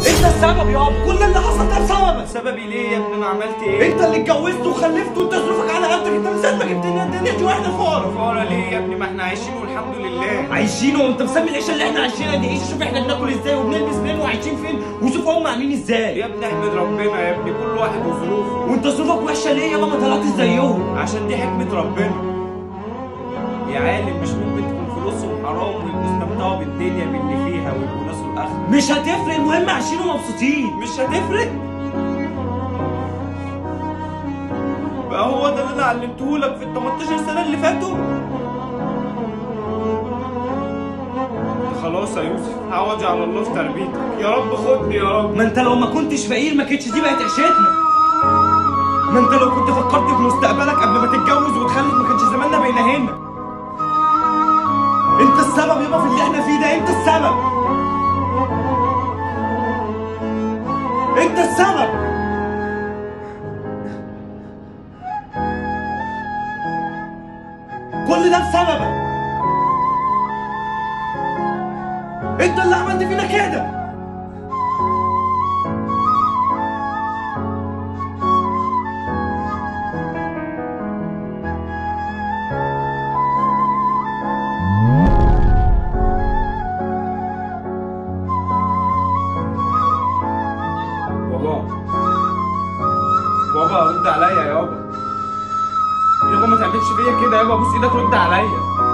انت السبب يابا كل اللي حصل ده بسببك سببي ليه يا ابني انا عملت ايه؟ انت اللي اتجوزت وخلفت وانت ظروفك على قدك انت من ساعه ما جبت لنا الدنيا دي واحنا فقراء فقرا ليه يا ابني ما احنا عايشين والحمد لله عايشين وانت مسمي العيشه اللي احنا عايشينها دي عيشه شوف احنا بناكل ازاي وبنلبس منين وعايشين فين وشوف هم عاملين ازاي يا ابني احمد ربنا يا ابني كل واحد وظروفه وانت ظروفك وحشه ليه يابا ما طلعتش زيهم عشان دي حكمة ربنا يا عالم مش ممكن تكون فلوسهم حرام ويبقوا استمتعوا بالدنيا باللي فيها ويبقوا ناس الاخر مش هتفرق المهم عايشين ومبسوطين مش هتفرق بقى هو ده اللي انا علمتهولك في ال 18 سنة اللي فاتوا خلاص يا يوسف هعوج على الله في تربيتك يا رب خدني يا رب ما انت لو ما كنتش فقير ما كانتش دي بقت عيشتنا ما انت لو كنت فكرت في مستقبلك قبل ما تتجوز وتخلف ما كانش زماننا بقينا هنا انت السبب يابا في اللي احنا فيه ده انت السبب انت السبب كل ده بسببك انت اللي عملت فينا كده بابا بابا رد عليا يابا يابا ما تعملش فيا كده يابا بص ايدك رد عليا